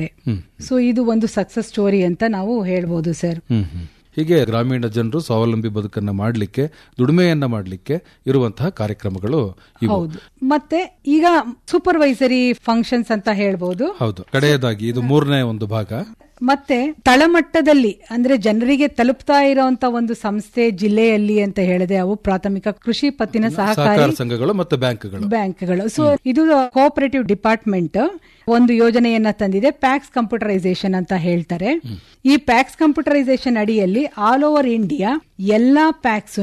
ಅಷ್ಟೇ ಸೊ ಇದು ಒಂದು ಸಕ್ಸಸ್ ಸ್ಟೋರಿ ಅಂತ ನಾವು ಹೇಳ್ಬೋದು ಸರ್ ಹ್ಮ್ ಹ್ಮ್. ಹೀಗೆ ಗ್ರಾಮೀಣ ಜನರು ಸ್ವಾವಲಂಬಿ ಬದುಕನ್ನ ಮಾಡಲಿಕ್ಕೆ ದುಡಿಮೆಯನ್ನ ಮಾಡಲಿಕ್ಕೆ ಇರುವಂತಹ ಕಾರ್ಯಕ್ರಮಗಳು ಇವು ಹೌದು ಮತ್ತೆ ಈಗ ಸೂಪರ್ವೈಸರಿ ಫಂಕ್ಷನ್ಸ್ ಅಂತ ಹೇಳ್ಬೋದು ಹೌದು ಕಡೆಯದಾಗಿ ಇದು ಮೂರನೇ ಒಂದು ಭಾಗ ಮತ್ತೆ ತಳಮಟ್ಟದಲ್ಲಿ ಅಂದ್ರೆ ಜನರಿಗೆ ತಲುಪ್ತಾ ಇರೋಂತ ಒಂದು ಸಂಸ್ಥೆ ಜಿಲ್ಲೆಯಲ್ಲಿ ಅಂತ ಹೇಳಿದೆ ಅವು ಪ್ರಾಥಮಿಕ ಕೃಷಿ ಪತ್ತಿನ ಸಹಕಾರ ಸಹಕಾರಿ ಸಂಘಗಳು ಮತ್ತೆ ಬ್ಯಾಂಕ್ಗಳು ಬ್ಯಾಂಕ್ಗಳು ಸೊ ಇದು ಕೋಆಪರೇಟಿವ್ ಡಿಪಾರ್ಟ್ಮೆಂಟ್ ಒಂದು ಯೋಜನೆಯನ್ನ ತಂದಿದೆ ಪ್ಯಾಕ್ಸ್ ಕಂಪ್ಯೂಟರೈಸೇಷನ್ ಅಂತ ಹೇಳ್ತಾರೆ ಈ ಪ್ಯಾಕ್ಸ್ ಕಂಪ್ಯೂಟರೈಸೇಷನ್ ಅಡಿಯಲ್ಲಿ ಆಲ್ ಓವರ್ ಇಂಡಿಯಾ ಎಲ್ಲಾ ಪ್ಯಾಕ್ಸ್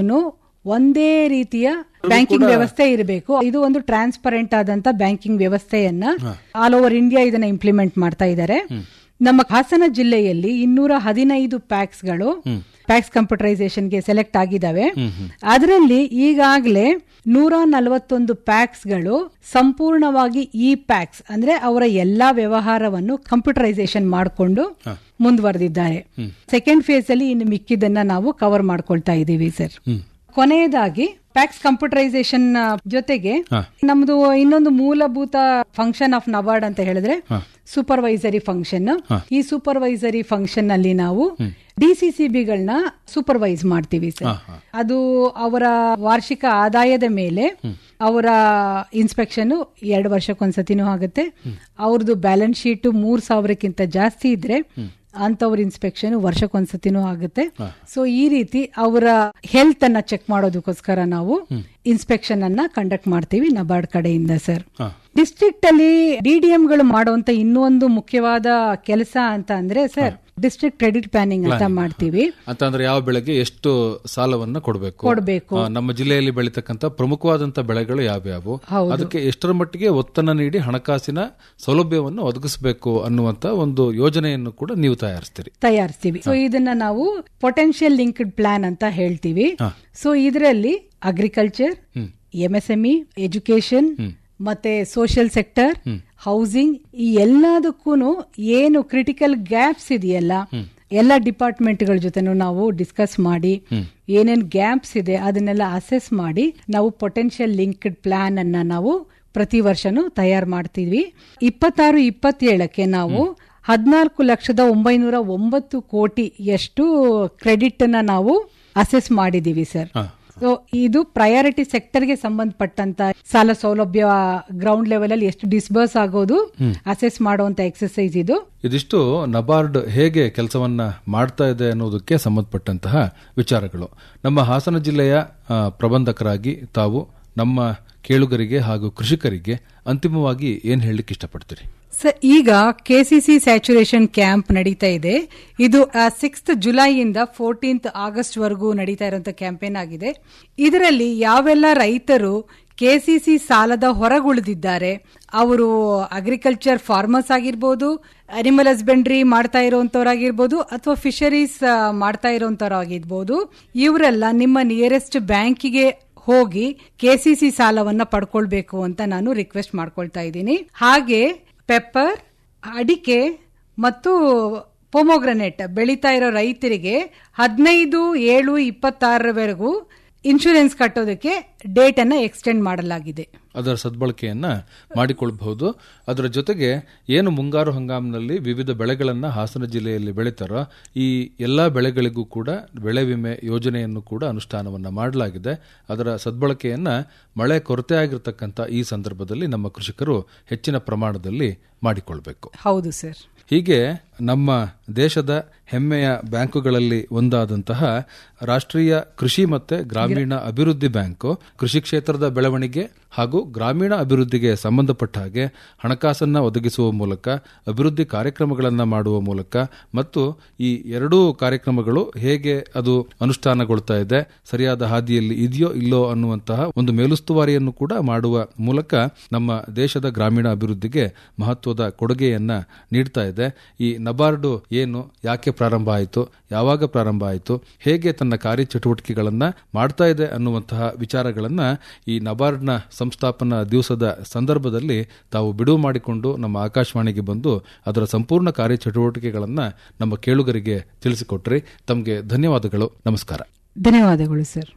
ಒಂದೇ ರೀತಿಯ ಬ್ಯಾಂಕಿಂಗ್ ವ್ಯವಸ್ಥೆ ಇರಬೇಕು ಇದು ಒಂದು ಟ್ರಾನ್ಸ್ಪರೆಂಟ್ ಆದಂತ ಬ್ಯಾಂಕಿಂಗ್ ವ್ಯವಸ್ಥೆಯನ್ನ ಆಲ್ ಓವರ್ ಇಂಡಿಯಾ ಇದನ್ನ ಇಂಪ್ಲಿಮೆಂಟ್ ಮಾಡ್ತಾ ಇದ್ದಾರೆ ನಮ್ಮ ಹಾಸನ ಜಿಲ್ಲೆಯಲ್ಲಿ ಇನ್ನೂರ ಹದಿನೈದು ಪ್ಯಾಕ್ಸ್ಗಳು ಪ್ಯಾಕ್ಸ್ ಕಂಪ್ಯೂಟರೈಸೇಷನ್ಗೆ ಸೆಲೆಕ್ಟ್ ಆಗಿದ್ದಾವೆ ಅದರಲ್ಲಿ ಈಗಾಗಲೇ ನೂರ ನಲವತ್ತೊಂದು ಪ್ಯಾಕ್ಸ್ಗಳು ಸಂಪೂರ್ಣವಾಗಿ ಇ ಪ್ಯಾಕ್ಸ್ ಅಂದ್ರೆ ಅವರ ಎಲ್ಲಾ ವ್ಯವಹಾರವನ್ನು ಕಂಪ್ಯೂಟರೈಸೇಷನ್ ಮಾಡಿಕೊಂಡು ಮುಂದುವರೆದಿದ್ದಾರೆ ಸೆಕೆಂಡ್ ಫೇಸ್ ಅಲ್ಲಿ ಇನ್ನು ಮಿಕ್ಕಿದ್ದನ್ನ ನಾವು ಕವರ್ ಮಾಡ್ಕೊಳ್ತಾ ಇದ್ದೀವಿ ಸರ್ ಕೊನೆಯದಾಗಿ ಪ್ಯಾಕ್ಸ್ ಕಂಪ್ಯೂಟರೈಸೇಷನ್ ಜೊತೆಗೆ ನಮ್ದು ಇನ್ನೊಂದು ಮೂಲಭೂತ ಫಂಕ್ಷನ್ ಆಫ್ ನಬಾರ್ಡ್ ಅಂತ ಹೇಳಿದ್ರೆ ಸೂಪರ್ವೈಸರಿ ಫಂಕ್ಷನ್ ಈ ಸೂಪರ್ವೈಸರಿ ಫಂಕ್ಷನ್ ಅಲ್ಲಿ ನಾವು ಡಿಸಿಸಿಬಿಗಳನ್ನ ಸೂಪರ್ವೈಸ್ ಮಾಡ್ತೀವಿ ಸರ್ ಅದು ಅವರ ವಾರ್ಷಿಕ ಆದಾಯದ ಮೇಲೆ ಅವರ ಇನ್ಸ್ಪೆಕ್ಷನ್ ಎರಡು ವರ್ಷಕ್ಕೊಂದ್ಸತಿನೂ ಆಗುತ್ತೆ ಅವ್ರದ್ದು ಬ್ಯಾಲೆನ್ಸ್ ಶೀಟ್ ಮೂರ್ ಸಾವಿರಕ್ಕಿಂತ ಜಾಸ್ತಿ ಇದ್ರೆ ಅಂತವ್ರ ಇನ್ಸ್ಪೆಕ್ಷನ್ ವರ್ಷಕ್ಕೊಂದ್ಸತಿನೂ ಆಗುತ್ತೆ ಸೊ ಈ ರೀತಿ ಅವರ ಹೆಲ್ತ್ ಅನ್ನ ಚೆಕ್ ಮಾಡೋದಕ್ಕೋಸ್ಕರ ನಾವು ಇನ್ಸ್ಪೆಕ್ಷನ್ ಅನ್ನ ಕಂಡಕ್ಟ್ ಮಾಡ್ತೀವಿ ನಬಾರ್ಡ್ ಕಡೆಯಿಂದ ಸರ್ ಡಿಸ್ಟ್ರಿಕ್ಟ್ ಅಲ್ಲಿ ಡಿಡಿಎಂಗಳು ಮಾಡುವಂತ ಇನ್ನೊಂದು ಮುಖ್ಯವಾದ ಕೆಲಸ ಅಂತ ಅಂದ್ರೆ ಸರ್ ಡಿಸ್ಟ್ರಿಕ್ಟ್ ಕ್ರೆಡಿಟ್ ಪ್ಲಾನಿಂಗ್ ಅಂತ ಮಾಡ್ತೀವಿ ಅಂತಂದ್ರೆ ಯಾವ ಬೆಳೆಗೆ ಎಷ್ಟು ಸಾಲವನ್ನ ಕೊಡಬೇಕು ಕೊಡ್ಬೇಕು. ನಮ್ಮ ಜಿಲ್ಲೆಯಲ್ಲಿ ಬೆಳೀತಕ್ಕಂತ ಪ್ರಮುಖವಾದಂತ ಬೆಳೆಗಳು ಯಾವ್ಯಾವು ಹೌದು. ಅದಕ್ಕೆ ಎಷ್ಟರ ಮಟ್ಟಿಗೆ ಒತ್ತನ್ನ ನೀಡಿ ಹಣಕಾಸಿನ ಸೌಲಭ್ಯವನ್ನು ಒದಗಿಸಬೇಕು ಅನ್ನುವಂತ ಒಂದು ಯೋಜನೆಯನ್ನು ಕೂಡ ನೀವು ತಯಾರಿಸ್ತೀರಿ ತಯಾರಿಸ್ತೀವಿ ಸೊ ಇದನ್ನ ನಾವು ಪೊಟೆನ್ಶಿಯಲ್ ಲಿಂಕ್ಡ್ ಪ್ಲಾನ್ ಅಂತ ಹೇಳ್ತೀವಿ ಸೊ ಇದರಲ್ಲಿ ಅಗ್ರಿಕಲ್ಚರ್ ಎಂಎಸ್ಎಂಇ ಎಜುಕೇಶನ್ ಮತ್ತೆ ಸೋಷಿಯಲ್ ಸೆಕ್ಟರ್ ಹೌಸಿಂಗ್ ಈ ಎಲ್ಲದಕ್ಕೂ ಏನು ಕ್ರಿಟಿಕಲ್ ಗ್ಯಾಪ್ಸ್ ಇದೆಯಲ್ಲ ಎಲ್ಲ ಡಿಪಾರ್ಟ್ಮೆಂಟ್ಗಳ ಜೊತೆನೂ ನಾವು ಡಿಸ್ಕಸ್ ಮಾಡಿ ಏನೇನ್ ಗ್ಯಾಪ್ಸ್ ಇದೆ ಅದನ್ನೆಲ್ಲ ಅಸೆಸ್ ಮಾಡಿ ನಾವು ಪೊಟೆನ್ಶಿಯಲ್ ಲಿಂಕ್ಡ್ ಪ್ಲಾನ್ ಅನ್ನ ನಾವು ಪ್ರತಿ ವರ್ಷನೂ ತಯಾರು ಮಾಡ್ತೀವಿ ಇಪ್ಪತ್ತಾರು ಇಪ್ಪತ್ತೇಳಕ್ಕೆ ನಾವು ಹದಿನಾಲ್ಕು ಲಕ್ಷದ ಒಂಬೈನೂರ ಒಂಬತ್ತು ಕೋಟಿಯಷ್ಟು ಕ್ರೆಡಿಟ್ ನ ನಾವು ಅಸೆಸ್ ಮಾಡಿದೀವಿ ಸರ್ ಸೊ ಇದು ಪ್ರಯಾರಿಟಿ ಸೆಕ್ಟರ್ಗೆ ಸಂಬಂಧಪಟ್ಟಂತ ಸಾಲ ಸೌಲಭ್ಯ ಗ್ರೌಂಡ್ ಲೆವೆಲ್ ಅಲ್ಲಿ ಎಷ್ಟು ಡಿಸ್ಬರ್ಸ್ ಆಗೋದು ಅಸೆಸ್ ಮಾಡುವಂತ ಎಕ್ಸರ್ಸೈಸ್ ಇದು ಇದಿಷ್ಟು ನಬಾರ್ಡ್ ಹೇಗೆ ಕೆಲಸವನ್ನ ಮಾಡ್ತಾ ಇದೆ ಅನ್ನೋದಕ್ಕೆ ಸಂಬಂಧಪಟ್ಟಂತಹ ವಿಚಾರಗಳು ನಮ್ಮ ಹಾಸನ ಜಿಲ್ಲೆಯ ಆ, ಪ್ರಬಂಧಕರಾಗಿ ತಾವು ನಮ್ಮ ಕೇಳುಗರಿಗೆ ಹಾಗೂ ಕೃಷಿಕರಿಗೆ ಅಂತಿಮವಾಗಿ ಏನ್ ಹೇಳಲಿಕ್ಕೆ ಇಷ್ಟಪಡ್ತೀರಿ ಸರ್ ಈಗ ಕೆಸಿಸಿ ಸ್ಯಾಚುರೇಷನ್ ಕ್ಯಾಂಪ್ ನಡೀತಾ ಇದೆ ಇದು ಸಿಕ್ಸ್ತ್ ಜುಲೈಯಿಂದ ಫೋರ್ಟೀನ್ತ್ ಆಗಸ್ಟ್ ವರೆಗೂ ನಡೀತಾ ಇರುವಂತ ಕ್ಯಾಂಪೇನ್ ಆಗಿದೆ ಇದರಲ್ಲಿ ಯಾವೆಲ್ಲ ರೈತರು ಕೆಸಿಸಿ ಸಾಲದ ಹೊರಗುಳಿದಿದ್ದಾರೆ ಅವರು ಅಗ್ರಿಕಲ್ಚರ್ ಫಾರ್ಮರ್ಸ್ ಆಗಿರ್ಬೋದು ಅನಿಮಲ್ ಹಸ್ಬೆಂಡ್ರಿ ಮಾಡ್ತಾ ಇರುವಂತವ್ರಾಗಿರ್ಬೋದು ಅಥವಾ ಫಿಶರೀಸ್ ಮಾಡ್ತಾ ಇರುವಂತವ್ರಾಗಿರ್ಬೋದು ಇವರೆಲ್ಲ ನಿಮ್ಮ ನಿಯರೆಸ್ಟ್ ಬ್ಯಾಂಕಿಗೆ ಹೋಗಿ ಕೆಸಿಸಿ ಸಾಲವನ್ನ ಪಡ್ಕೊಳ್ಬೇಕು ಅಂತ ನಾನು ರಿಕ್ವೆಸ್ಟ್ ಮಾಡ್ಕೊಳ್ತಾ ಇದ್ದೀನಿ ಹಾಗೆ ಪೆಪ್ಪರ್ ಅಡಿಕೆ ಮತ್ತು ಪೊಮೊಗ್ರನೆಟ್ ಬೆಳೀತಾ ಇರೋ ರೈತರಿಗೆ ಹದಿನೈದು ಏಳು ಇಪ್ಪತ್ತಾರರವರೆಗೂ ಇನ್ಶೂರೆನ್ಸ್ ಕಟ್ಟೋದಕ್ಕೆ ಡೇಟ್ ಅನ್ನ ಎಕ್ಸ್ಟೆಂಡ್ ಮಾಡಲಾಗಿದೆ ಅದರ ಸದ್ಬಳಕೆಯನ್ನ ಮಾಡಿಕೊಳ್ಳಬಹುದು ಅದರ ಜೊತೆಗೆ ಏನು ಮುಂಗಾರು ಹಂಗಾಮಿನಲ್ಲಿ ವಿವಿಧ ಬೆಳೆಗಳನ್ನ ಹಾಸನ ಜಿಲ್ಲೆಯಲ್ಲಿ ಬೆಳೀತಾರೋ ಈ ಎಲ್ಲಾ ಬೆಳೆಗಳಿಗೂ ಕೂಡ ಬೆಳೆ ವಿಮೆ ಯೋಜನೆಯನ್ನು ಕೂಡ ಅನುಷ್ಠಾನವನ್ನ ಮಾಡಲಾಗಿದೆ ಅದರ ಸದ್ಬಳಕೆಯನ್ನ ಮಳೆ ಕೊರತೆ ಆಗಿರತಕ್ಕಂತ ಈ ಸಂದರ್ಭದಲ್ಲಿ ನಮ್ಮ ಕೃಷಿಕರು ಹೆಚ್ಚಿನ ಪ್ರಮಾಣದಲ್ಲಿ ಮಾಡಿಕೊಳ್ಬೇಕು ಹೌದು ಸರ್ ಹೀಗೆ ನಮ್ಮ ದೇಶದ ಹೆಮ್ಮೆಯ ಬ್ಯಾಂಕುಗಳಲ್ಲಿ ಒಂದಾದಂತಹ ರಾಷ್ಟ್ರೀಯ ಕೃಷಿ ಮತ್ತೆ ಗ್ರಾಮೀಣ ಅಭಿವೃದ್ಧಿ ಬ್ಯಾಂಕು ಕೃಷಿ ಕ್ಷೇತ್ರದ ಬೆಳವಣಿಗೆ ಹಾಗೂ ಗ್ರಾಮೀಣ ಅಭಿವೃದ್ಧಿಗೆ ಸಂಬಂಧಪಟ್ಟ ಹಾಗೆ ಹಣಕಾಸನ್ನ ಒದಗಿಸುವ ಮೂಲಕ ಅಭಿವೃದ್ಧಿ ಕಾರ್ಯಕ್ರಮಗಳನ್ನು ಮಾಡುವ ಮೂಲಕ ಮತ್ತು ಈ ಎರಡೂ ಕಾರ್ಯಕ್ರಮಗಳು ಹೇಗೆ ಅದು ಅನುಷ್ಠಾನಗೊಳ್ತಾ ಇದೆ ಸರಿಯಾದ ಹಾದಿಯಲ್ಲಿ ಇದೆಯೋ ಇಲ್ಲೋ ಅನ್ನುವಂತಹ ಒಂದು ಮೇಲುಸ್ತುವಾರಿಯನ್ನು ಕೂಡ ಮಾಡುವ ಮೂಲಕ ನಮ್ಮ ದೇಶದ ಗ್ರಾಮೀಣ ಅಭಿವೃದ್ಧಿಗೆ ಮಹತ್ವದ ಕೊಡುಗೆಯನ್ನ ನೀಡ್ತಾ ಇದೆ ಈ ನಬಾರ್ಡು ಏನು ಯಾಕೆ ಪ್ರಾರಂಭ ಆಯಿತು ಯಾವಾಗ ಪ್ರಾರಂಭ ಆಯಿತು ಹೇಗೆ ತನ್ನ ಕಾರ್ಯಚಟುವಟಿಕೆಗಳನ್ನ ಮಾಡ್ತಾ ಇದೆ ಅನ್ನುವಂತಹ ವಿಚಾರಗಳನ್ನ ಈ ನಬಾರ್ಡ್ನ ಸಂಸ್ಥಾಪನಾ ದಿವಸದ ಸಂದರ್ಭದಲ್ಲಿ ತಾವು ಬಿಡುವು ಮಾಡಿಕೊಂಡು ನಮ್ಮ ಆಕಾಶವಾಣಿಗೆ ಬಂದು ಅದರ ಸಂಪೂರ್ಣ ಕಾರ್ಯಚಟುವಟಿಕೆಗಳನ್ನ ನಮ್ಮ ಕೇಳುಗರಿಗೆ ತಿಳಿಸಿಕೊಟ್ರಿ ತಮಗೆ ಧನ್ಯವಾದಗಳು ನಮಸ್ಕಾರ ಧನ್ಯವಾದಗಳು ಸರ್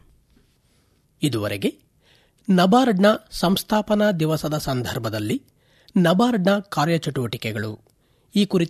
ಇದುವರೆಗೆ ನಬಾರ್ಡ್ನ ಸಂಸ್ಥಾಪನಾ ದಿವಸದ ಸಂದರ್ಭದಲ್ಲಿ ನಬಾರ್ಡ್ನ ಕಾರ್ಯಚಟುವಟಿಕೆಗಳು ಈ ಕುರಿತ